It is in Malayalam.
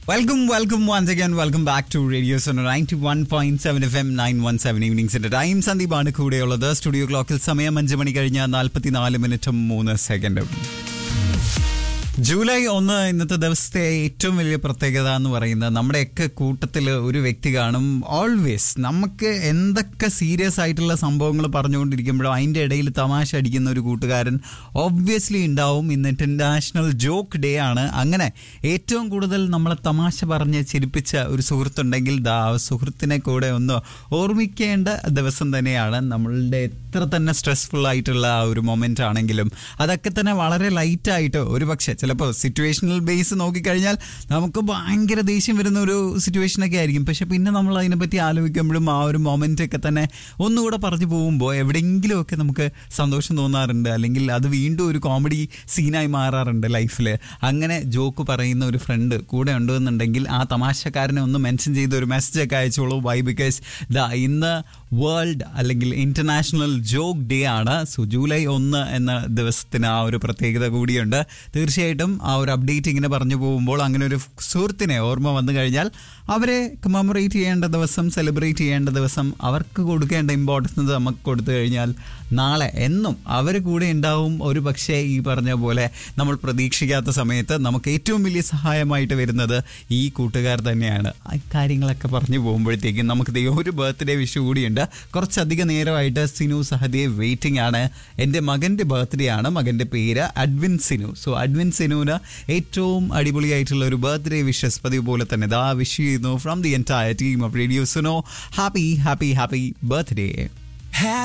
welcome welcome once again welcome back to radio sonar ninety one point seven F M nine one seven ഈവനിങ്സിന്റെ ടൈം സന്ദീപാണ് കൂടെയുള്ളത് സ്റ്റുഡിയോ ക്ലോക്കിൽ സമയം അഞ്ച് മണി കഴിഞ്ഞ നാൽപ്പത്തിനാല് മിനിറ്റും മൂന്ന് സെക്കൻഡും ജൂലൈ ഒന്ന് ഇന്നത്തെ ദിവസത്തെ ഏറ്റവും വലിയ പ്രത്യേകത എന്ന് പറയുന്നത് നമ്മുടെയൊക്കെ കൂട്ടത്തിൽ ഒരു വ്യക്തി കാണും ഓൾവേസ് നമുക്ക് എന്തൊക്കെ സീരിയസ് ആയിട്ടുള്ള സംഭവങ്ങൾ പറഞ്ഞുകൊണ്ടിരിക്കുമ്പോഴും അതിൻ്റെ ഇടയിൽ തമാശ അടിക്കുന്ന ഒരു കൂട്ടുകാരൻ ഒബ്വിയസ്ലി ഉണ്ടാവും ഇന്ന് ഇന്റർനാഷണൽ ജോക്ക് ഡേ ആണ് അങ്ങനെ ഏറ്റവും കൂടുതൽ നമ്മളെ തമാശ പറഞ്ഞ് ചിരിപ്പിച്ച ഒരു സുഹൃത്തുണ്ടെങ്കിൽ ദാ ആ സുഹൃത്തിനെ കൂടെ ഒന്ന് ഓർമ്മിക്കേണ്ട ദിവസം തന്നെയാണ് നമ്മളുടെ എത്ര തന്നെ സ്ട്രെസ്ഫുൾ ആയിട്ടുള്ള ആ ഒരു മൊമെന്റ് ആണെങ്കിലും അതൊക്കെ തന്നെ വളരെ ലൈറ്റ് ആയിട്ട് ഒരു പക്ഷേ ചിലപ്പോൾ സിറ്റുവേഷണൽ ബേസ് നോക്കിക്കഴിഞ്ഞാൽ നമുക്ക് ഭയങ്കര ദേഷ്യം വരുന്ന ഒരു സിറ്റുവേഷനൊക്കെ ആയിരിക്കും പക്ഷെ പിന്നെ നമ്മൾ അതിനെപ്പറ്റി ആലോചിക്കുമ്പോഴും ആ ഒരു മൊമെന്റ് ഒക്കെ തന്നെ ഒന്നുകൂടെ പറഞ്ഞു പോകുമ്പോൾ എവിടെയെങ്കിലുമൊക്കെ നമുക്ക് സന്തോഷം തോന്നാറുണ്ട് അല്ലെങ്കിൽ അത് വീണ്ടും ഒരു കോമഡി സീനായി മാറാറുണ്ട് ലൈഫിൽ അങ്ങനെ ജോക്ക് പറയുന്ന ഒരു ഫ്രണ്ട് കൂടെ ഉണ്ടെന്നുണ്ടെങ്കിൽ ആ തമാശക്കാരനെ ഒന്ന് മെൻഷൻ ചെയ്ത് ഒരു മെസ്സേജ് ഒക്കെ അയച്ചോളൂ വൈ ബിക്കോസ് ദ ഇന്ന് വേൾഡ് അല്ലെങ്കിൽ ഇന്റർനാഷണൽ ജോക്ക് ഡേ ആണ് സോ ജൂലൈ ഒന്ന് എന്ന ദിവസത്തിന് ആ ഒരു പ്രത്യേകത കൂടിയുണ്ട് തീർച്ചയായിട്ടും ആ ഒരു അപ്ഡേറ്റ് ഇങ്ങനെ പറഞ്ഞു പോകുമ്പോൾ അങ്ങനെ ഒരു സുഹൃത്തിനെ ഓർമ്മ വന്നു കഴിഞ്ഞാൽ അവരെ കമമറേറ്റ് ചെയ്യേണ്ട ദിവസം സെലിബ്രേറ്റ് ചെയ്യേണ്ട ദിവസം അവർക്ക് കൊടുക്കേണ്ട ഇമ്പോർട്ടൻസ് നമുക്ക് കൊടുത്തു കഴിഞ്ഞാൽ നാളെ എന്നും അവർ കൂടെ ഉണ്ടാവും ഒരു പക്ഷേ ഈ പറഞ്ഞ പോലെ നമ്മൾ പ്രതീക്ഷിക്കാത്ത സമയത്ത് നമുക്ക് ഏറ്റവും വലിയ സഹായമായിട്ട് വരുന്നത് ഈ കൂട്ടുകാർ തന്നെയാണ് ആ കാര്യങ്ങളൊക്കെ പറഞ്ഞു പോകുമ്പോഴത്തേക്കും നമുക്ക് ദേ ഒരു ബർത്ത്ഡേ വിഷു കൂടിയുണ്ട് കുറച്ചധികം നേരമായിട്ട് സിനു സഹദേവ് വെയിറ്റിംഗ് ആണ് എൻ്റെ മകൻ്റെ ബർത്ത്ഡേ ആണ് മകൻ്റെ പേര് അഡ്വിൻ സിനു സോ അഡ്വിൻ സിനുവിന് ഏറ്റവും അടിപൊളിയായിട്ടുള്ള ഒരു ബർത്ത്ഡേ വിഷസ് പതിവ് പോലെ തന്നെ ദാ വിഷ് ചെയ്യുന്നു from the entire team of radio Suno happy happy happy birthday